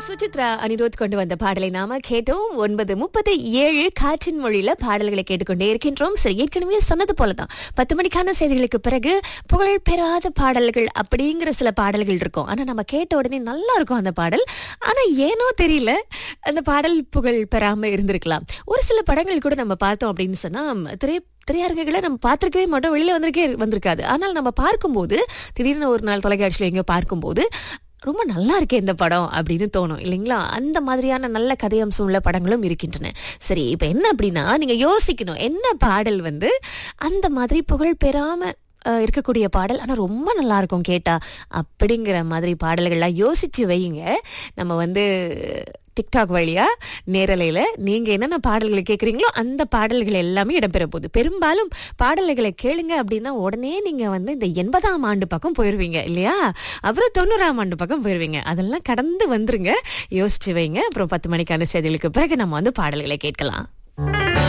சுசித்ரா அனிருத் கொண்டு வந்த பாடலை நாம கேட்டோம் ஒன்பது முப்பது ஏழு காற்றின் மொழியில பாடல்களை கேட்டுக்கொண்டே இருக்கின்றோம் சரி ஏற்கனவே சொன்னது போலதான் பத்து மணிக்கான செய்திகளுக்கு பிறகு புகழ் பெறாத பாடல்கள் அப்படிங்கிற சில பாடல்கள் இருக்கும் ஆனா நம்ம கேட்ட உடனே நல்லா இருக்கும் அந்த பாடல் ஆனா ஏனோ தெரியல அந்த பாடல் புகழ் பெறாம இருந்திருக்கலாம் ஒரு சில படங்கள் கூட நம்ம பார்த்தோம் அப்படின்னு சொன்னா திரை திரையரங்குகளை நம்ம பார்த்துருக்கவே மாட்டோம் வெளியில வந்திருக்கே வந்திருக்காது ஆனால் நம்ம பார்க்கும்போது திடீர்னு ஒரு நாள் தொலைக்காட்சியில் எங்கேயோ பார்க்கும்போது ரொம்ப நல்லா இருக்கே இந்த படம் அப்படின்னு தோணும் இல்லைங்களா அந்த மாதிரியான நல்ல கதையம்சம் உள்ள படங்களும் இருக்கின்றன சரி இப்போ என்ன அப்படின்னா நீங்க யோசிக்கணும் என்ன பாடல் வந்து அந்த மாதிரி புகழ் பெறாம அஹ், இருக்கக்கூடிய பாடல் ஆனால் ரொம்ப நல்லா இருக்கும் கேட்டா அப்படிங்கிற மாதிரி பாடல்கள்லாம் யோசிச்சு வையுங்க நம்ம வந்து டிக்டாக் வழியா நேரலையில் நீங்க என்னென்ன பாடல்களை கேட்குறீங்களோ அந்த பாடல்கள் எல்லாமே இடம்பெற போகுது பெரும்பாலும் பாடல்களை கேளுங்க அப்படின்னா உடனே நீங்க வந்து இந்த எண்பதாம் ஆண்டு பக்கம் போயிருவீங்க இல்லையா அப்புறம் தொண்ணூறாம் ஆண்டு பக்கம் போயிருவீங்க அதெல்லாம் கடந்து வந்துருங்க யோசிச்சு வைங்க அப்புறம் பத்து மணிக்கான செய்திகளுக்கு பிறகு நம்ம வந்து பாடல்களை கேட்கலாம்